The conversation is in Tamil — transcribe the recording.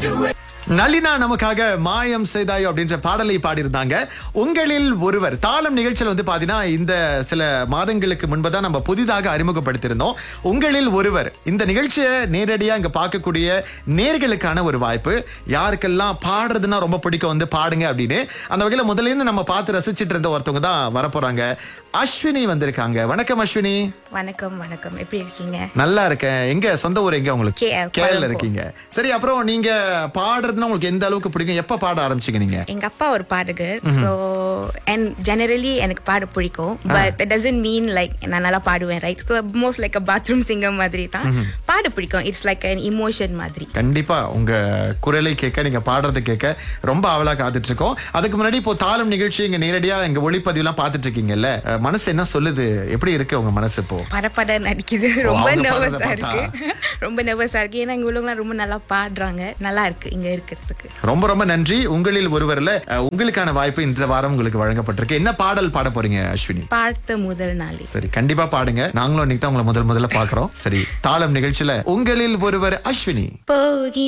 நளினா நமக்காக மாயம் செய்தாயோ அப்படின்ற பாடலை பாடியிருந்தாங்க உங்களில் ஒருவர் தாளம் நிகழ்ச்சியில் வந்து பாத்தீங்கன்னா இந்த சில மாதங்களுக்கு முன்பதான் நம்ம புதிதாக அறிமுகப்படுத்தியிருந்தோம் உங்களில் ஒருவர் இந்த நிகழ்ச்சியை நேரடியா இங்க பார்க்கக்கூடிய நேர்களுக்கான ஒரு வாய்ப்பு யாருக்கெல்லாம் பாடுறதுன்னா ரொம்ப பிடிக்கும் வந்து பாடுங்க அப்படின்னு அந்த வகையில முதல்ல இருந்து நம்ம பார்த்து ரசிச்சிட்டு இருந்த ஒருத்தவங்க தான் வரப்போறாங்க அஸ்வினி வந்திருக்காங்க வணக்கம் அஸ்வினி வணக்கம் வணக்கம் எப்படி இருக்கீங்க நல்லா இருக்கேன் எங்க சொந்த ஊர் எங்க உங்களுக்கு KL, கேரள கொழும்பு. இருக்கீங்க சரி அப்புறம் நீங்க பாடுறதுன்னா உங்களுக்கு எந்த அளவுக்கு பிடிக்கும் எப்ப பாட ஆரம்பிச்சீங்க நீங்க எங்க அப்பா ஒரு பாடகர் ஸோ அண்ட் ஜெனரலி எனக்கு பாட பிடிக்கும் பட் டசன்ட் மீன் லைக் நான் நல்லா பாடுவேன் right so most like a bathroom singer மாதிரி தான் பாட பிடிக்கும் இட்ஸ் லைக் அன் இமோஷன் மாதிரி கண்டிப்பா உங்க குரலை கேட்க நீங்க பாடுறதை கேட்க ரொம்ப அவலா காத்துட்டு இருக்கோம் அதுக்கு முன்னாடி இப்போ தாளம் நிகழ்ச்சி இங்க நேரடியா இங்க ஒளிப்பதிவுலாம் பார்த்துட்டு இருக்கீங்கல்ல அஹ், மனசு என்ன சொல்லுது எப்படி இருக்கு உங்க மனசு இப்போ படப்பட நடிக்குது ரொம்ப அவங்க நர்வஸா பாடுறத இருக்கு ரொம்ப நர்வஸா இருக்கு ஏன்னா இங்க உள்ளவங்களாம் ரொம்ப நல்லா பாடுறாங்க நல்லா இருக்கு இங்க இருக்கிறதுக்கு ரொம்ப ரொம்ப நன்றி உங்களில் ஒருவர்ல அஹ், உங்களுக்கான வாய்ப்பு இந்த வாரம் உங்களுக்கு வழங்கப்பட்டிருக்கு என்ன பாடல் பாட போறீங்க அஸ்வினி பார்த்த முதல் நாளே சரி கண்டிப்பா பாடுங்க நாங்களும் இன்னைக்கு தான் உங்களை முதல் முதல்ல பாக்குறோம் சரி தாளம் நிகழ்ச்சியில உங்களில் ஒருவர் அஸ்வினி போகி